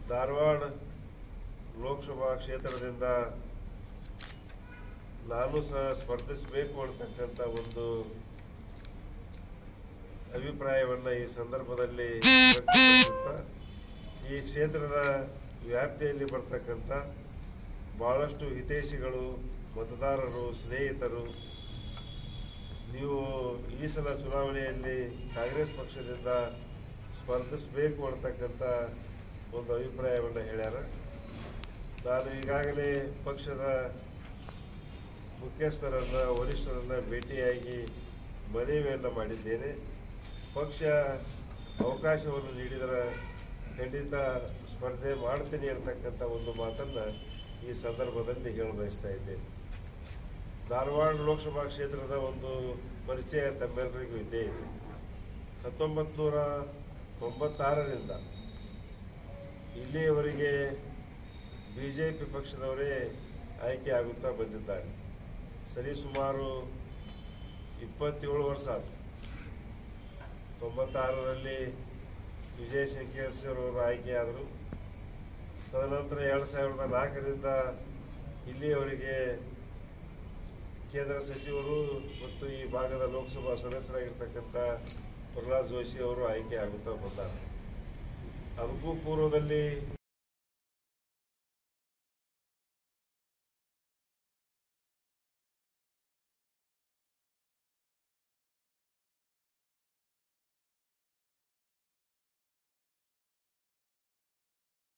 ಧಾರವಾಡ ಲೋಕಸಭಾ ಕ್ಷೇತ್ರದಿಂದ ನಾನು ಸಹ ಸ್ಪರ್ಧಿಸಬೇಕು ಅಂತಕ್ಕಂಥ ಒಂದು ಅಭಿಪ್ರಾಯವನ್ನು ಈ ಸಂದರ್ಭದಲ್ಲಿ ವ್ಯಕ್ತಪಡಿಸುತ್ತಾ ಈ ಕ್ಷೇತ್ರದ ವ್ಯಾಪ್ತಿಯಲ್ಲಿ ಬರ್ತಕ್ಕಂಥ ಬಹಳಷ್ಟು ಹಿತೈಷಿಗಳು ಮತದಾರರು ಸ್ನೇಹಿತರು ನೀವು ಈ ಸಲ ಚುನಾವಣೆಯಲ್ಲಿ ಕಾಂಗ್ರೆಸ್ ಪಕ್ಷದಿಂದ ಸ್ಪರ್ಧಿಸಬೇಕು ಅಂತಕ್ಕಂಥ ಒಂದು ಅಭಿಪ್ರಾಯವನ್ನು ಹೇಳ್ಯಾರ ನಾನು ಈಗಾಗಲೇ ಪಕ್ಷದ ಮುಖ್ಯಸ್ಥರನ್ನ ವರಿಷ್ಠರನ್ನ ಭೇಟಿಯಾಗಿ ಮನವಿಯನ್ನು ಮಾಡಿದ್ದೇನೆ ಪಕ್ಷ ಅವಕಾಶವನ್ನು ನೀಡಿದರೆ ಖಂಡಿತ ಸ್ಪರ್ಧೆ ಮಾಡ್ತೀನಿ ಅಂತಕ್ಕಂಥ ಒಂದು ಮಾತನ್ನು ಈ ಸಂದರ್ಭದಲ್ಲಿ ಹೇಳ ಬಯಸ್ತಾ ಇದ್ದೇನೆ ಧಾರವಾಡ ಲೋಕಸಭಾ ಕ್ಷೇತ್ರದ ಒಂದು ಪರಿಚಯ ತಮ್ಮೆಲ್ಲರಿಗೂ ಇದ್ದೇ ಇದೆ ಹತ್ತೊಂಬತ್ತು ನೂರ ತೊಂಬತ್ತಾರರಿಂದ ಇಲ್ಲಿಯವರೆಗೆ ಬಿ ಜೆ ಪಿ ಪಕ್ಷದವರೇ ಆಯ್ಕೆ ಆಗುತ್ತಾ ಬಂದಿದ್ದಾರೆ ಸರಿ ಸುಮಾರು ಇಪ್ಪತ್ತೇಳು ವರ್ಷ ಆಯ್ತು ತೊಂಬತ್ತಾರರಲ್ಲಿ ವಿಜಯ ಶಂಕೇಶ್ವರವರು ಆಯ್ಕೆಯಾದರು ತದನಂತರ ಎರಡು ಸಾವಿರದ ನಾಲ್ಕರಿಂದ ಇಲ್ಲಿಯವರೆಗೆ ಕೇಂದ್ರ ಸಚಿವರು ಮತ್ತು ಈ ಭಾಗದ ಲೋಕಸಭಾ ಸದಸ್ಯರಾಗಿರ್ತಕ್ಕಂಥ ಪ್ರಹ್ಲಾದ್ ಜೋಶಿ ಅವರು ಆಯ್ಕೆ ಆಗುತ್ತಾ ಬಂದ್ದಾರೆ ಅದಕ್ಕೂ ಪೂರ್ವದಲ್ಲಿ